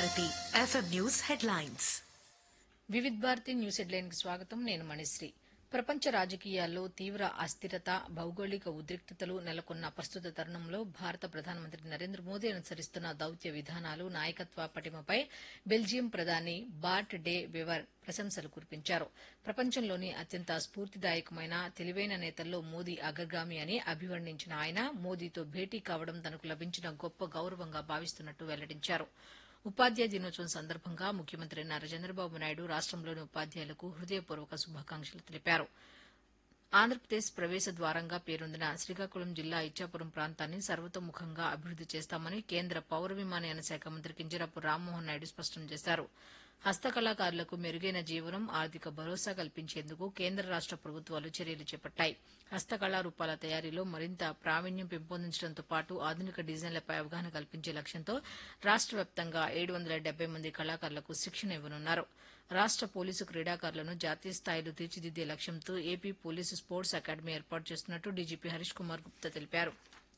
Bharati FM news headlines Vividh Bharati news హెడ్లైన్కి స్వాగతం నేను మణిశ్రీ ప్రపంచ రాజకీయాల్లో తీవ్ర అస్థిరత భౌగోళిక ఉద్రిక్తతలు నెలకొన్న ప్రస్తుత తరుణంలో భారత ప్రధానమంత్రి నరేంద్ర మోదీ అనుసరిస్తున్న దౌత్య విధానాలు నాయకత్వ పటిమపై బెల్జియం ప్రధాని బార్ట్ డే వెవర్ ప్రశంసలు కురిపించారు ప్రపంచంలోని అత్యంత స్ఫూర్తిదాయకమైన తెలివైన నేతల్లో మోదీ అగ్రగామి అని అభివర్ణించిన ఆయన మోదీతో భేటీ కావడం తనకు లభించిన గొప్ప గౌరవంగా భావిస్తున్నట్టు వెల్లడించారు ఉపాధ్యాయ దినోత్సవం సందర్భంగా ముఖ్యమంత్రి నారా చంద్రబాబు నాయుడు రాష్టంలోని ఉపాధ్యాయులకు హృదయపూర్వక శుభాకాంక్షలు తెలిపారు ఆంధ్రప్రదేశ్ ప్రవేశ ద్వారంగా పేరొందిన శ్రీకాకుళం జిల్లా ఇచ్చాపురం ప్రాంతాన్ని సర్వతోముఖంగా అభివృద్ది చేస్తామని కేంద్ర పౌర విమానయాన శాఖ మంత్రి కింజరాపు రామ్మోహన్ నాయుడు స్పష్టం చేశారు హస్తకళాకారులకు మెరుగైన జీవనం ఆర్థిక భరోసా కల్పించేందుకు కేంద్ర రాష్ట ప్రభుత్వాలు చర్యలు చేపట్టాయి హస్తకళా రూపాల తయారీలో మరింత ప్రావీణ్యం పెంపొందించడంతో పాటు ఆధునిక డిజైన్లపై అవగాహన కల్పించే లక్ష్యంతో రాష్ట వ్యాప్తంగా ఏడు వందల డెబ్బై మంది కళాకారులకు శిక్షణ ఇవ్వనున్నారు రాష్ట పోలీసు క్రీడాకారులను జాతీయ స్థాయిలో తీర్చిదిద్దే లక్ష్యంతో ఏపీ పోలీసు స్పోర్ట్స్ అకాడమీ ఏర్పాటు చేస్తున్నట్టు డీజీపీ హరీష్ కుమార్ గుప్తా తెలిపారు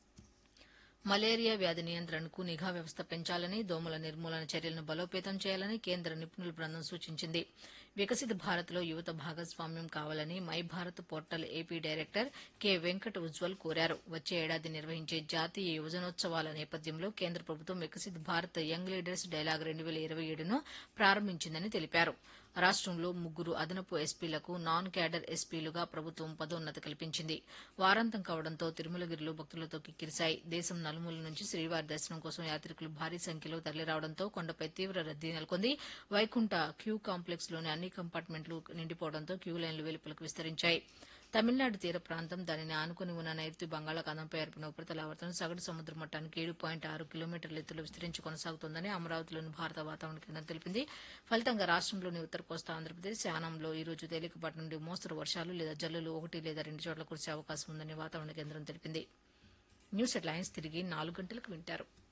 మలేరియా వ్యాధి నియంత్రణకు నిఘా వ్యవస్థ పెంచాలని దోమల నిర్మూలన చర్యలను బలోపేతం చేయాలని కేంద్ర నిపుణుల బృందం సూచించింది వికసిత భారత్లో యువత భాగస్వామ్యం కావాలని my Bharat portal AP director K Venkata Ujwal కోరారు వచ్చే ఏడాది నిర్వహించే జాతీయ యువజనోత్సవాల నేపథ్యంలో కేంద్ర ప్రభుత్వం Viksit Bharat young leaders dialogue రెండు వేల ఇరవై ఏడును ప్రారంభించిందని తెలిపారు రాష్టంలో ముగ్గురు అదనపు ఎస్పీలకు నాన్ క్యాడర్ ఎస్పీలుగా ప్రభుత్వం పదోన్నతి కల్పించింది వారాంతం కావడంతో తిరుమలగిరిలో భక్తులతో కిక్కిరిశాయి దేశం నలుమూల నుంచి శ్రీవారి దర్శనం కోసం యాత్రికులు భారీ సంఖ్యలో తరలిరావడంతో కొండపై తీవ్ర రద్దీ నెలకొంది వైకుంఠ క్యూ కాంప్లెక్స్ లోని అన్ని కంపార్ట్మెంట్లు నిండిపోవడంతో క్యూ లైన్లు వెలుపలకు విస్తరించాయి తమిళనాడు తీర ప్రాంతం దానిని ఆనుకుని ఉన్న నైరుతి బంగాళాఖాతంపై ఏర్పడిన ఉపరితల ఆవర్తనం సగటు సముద్ర మట్టానికి ఏడు పాయింట్ ఆరు కిలోమీటర్ల ఎత్తులో విస్తరించి కొనసాగుతోందని అమరావతిలోని భారత వాతావరణ కేంద్రం తెలిపింది ఫలితంగా రాష్టంలోని ఉత్తర కోస్తా ఆంధ్రప్రదేశ్ యానంలో ఈ రోజు తేలికపాటి నుండి మోస్తరు వర్షాలు లేదా జల్లులు ఒకటి లేదా రెండు చోట్ల కురిసే అవకాశం ఉందని వాతావరణ కేంద్రం తెలిపింది న్యూస్ హెడ్లైన్స్ తిరిగి నాలుగు గంటలకు వింటారు